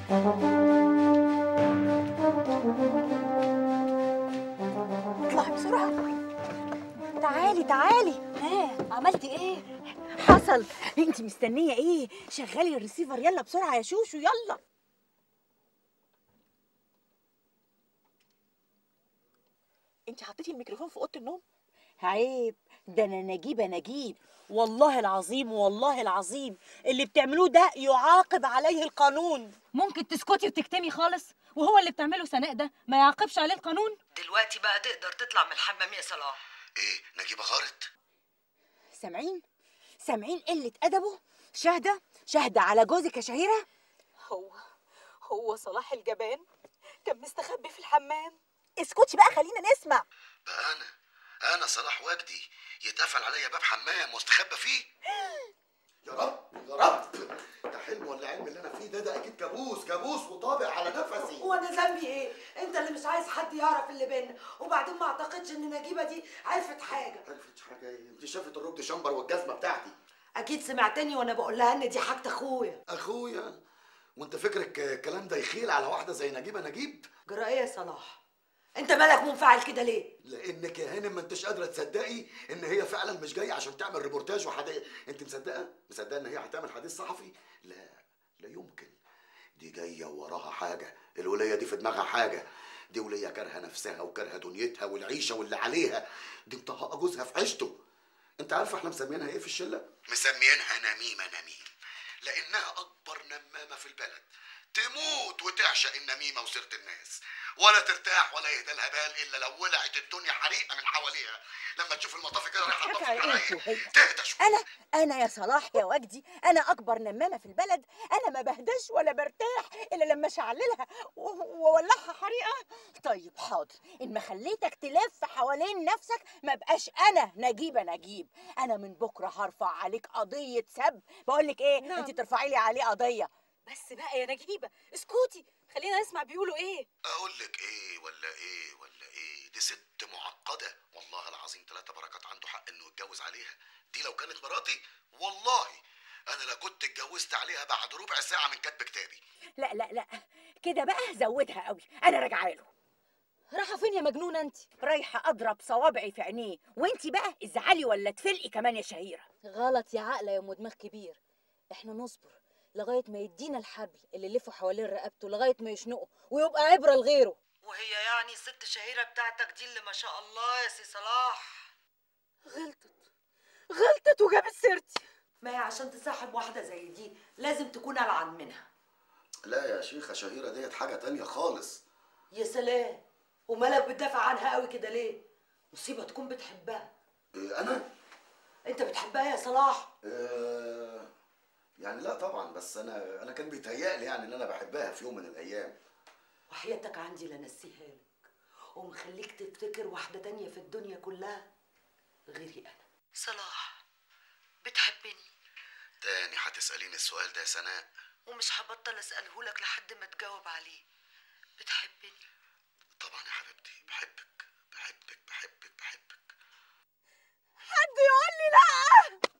اطلعي بسرعة تعالي تعالي ها عملتي ايه حصل انت مستنية ايه شغلي الريسيفر يلا بسرعة يا شوشو يلا انت حطيتي الميكروفون في اوضه النوم عيب ده انا نجيبه نجيب والله العظيم والله العظيم اللي بتعملوه ده يعاقب عليه القانون ممكن تسكتي وتكتمي خالص وهو اللي بتعمله سناء ده ما يعاقبش عليه القانون دلوقتي بقى تقدر تطلع من الحمام يا صلاح ايه نجيبه غارت سامعين سامعين قله ادبه شاهده شاهده على جوزك يا شهيره هو هو صلاح الجبان كان مستخبي في الحمام اسكتي بقى خلينا نسمع بقى انا انا صلاح وجدي يتقفل عليا باب حمام واستخبى فيه يا رب يا رب ده حلم ولا علم اللي انا فيه ده ده اكيد كابوس كابوس وطابع على نفسي وانا ذنبي ايه انت اللي مش عايز حد يعرف اللي بينا وبعدين ما اعتقدش ان نجيبه دي عرفت حاجه عرفتش حاجه ايه انت شافت الروب دي شمبر والجزمه بتاعتي اكيد سمعتني وانا بقول لها ان دي حاجه اخويا اخويا وانت فكرك الكلام ده يخيل على واحده زي نجيبه نجيب جرى ايه يا صلاح انت مالك منفعل كده ليه لانك يا هانم ما انتش قادره تصدقي ان هي فعلا مش جايه عشان تعمل ريبورتاج وحديث انت مصدقه مصدقه ان هي هتعمل حديث صحفي لا لا يمكن دي جايه وراها حاجه الوليه دي في دماغها حاجه دي وليه كارهه نفسها وكارهه دنيتها والعيشه واللي عليها دي مطهقه جوزها في عيشته انت عارف احنا مسمينها ايه في الشله مسمينها نميمه نميم لانها اكبر نمامه في البلد تموت وتعشق النميمه وسيره الناس ولا ترتاح ولا يهدى لها بال الا لو ولعت الدنيا حريقه من حواليها لما تشوف المطافي كده رايحه حكى تطفي ايه الحرايق وهي؟ تهدى شويه انا انا يا صلاح يا وجدي انا اكبر نمامه في البلد انا ما بهداش ولا برتاح الا لما اشعللها و- واولعها حريقه طيب حاضر ان ما خليتك تلف حوالين نفسك ما بقاش انا نجيبه نجيب انا من بكره هرفع عليك قضيه سب بقول لك ايه نعم. انت ترفعي لي عليه قضيه بس بقى يا نجيبه اسكتي خلينا نسمع بيقولوا ايه اقول لك ايه ولا ايه ولا ايه دي ست معقده والله العظيم ثلاثة بركات عنده حق انه يتجوز عليها دي لو كانت مراتي والله انا لا كنت اتجوزت عليها بعد ربع ساعه من كتب كتابي لا لا لا كده بقى زودها قوي انا راجعه له رايحه فين يا مجنونه انت رايحه اضرب صوابعي في عينيه وانت بقى ازعلي ولا تفلقي كمان يا شهيره غلط يا عقله يا ام دماغ كبير احنا نصبر لغايه ما يدينا الحبل اللي يلفه حوالين رقبته لغايه ما يشنقه ويبقى عبره لغيره وهي يعني الست شهيره بتاعتك دي اللي ما شاء الله يا سي صلاح غلطت غلطت وجابت سيرتي ما هي عشان تصاحب واحده زي دي لازم تكون العن منها لا يا شيخه شهيره ديت حاجه تانية خالص يا سلام ومالك بتدافع عنها قوي كده ليه مصيبه تكون بتحبها إيه انا انت بتحبها يا صلاح آه يعني لا طبعا بس انا انا كان بيتهيألي يعني ان انا بحبها في يوم من الايام وحياتك عندي لنسيها لك ومخليك تفتكر واحدة تانية في الدنيا كلها غيري أنا صلاح بتحبني تاني هتسأليني السؤال ده يا سناء ومش هبطل أسأله لك لحد ما تجاوب عليه بتحبني طبعا يا حبيبتي بحبك بحبك بحبك بحبك حد يقول لي لا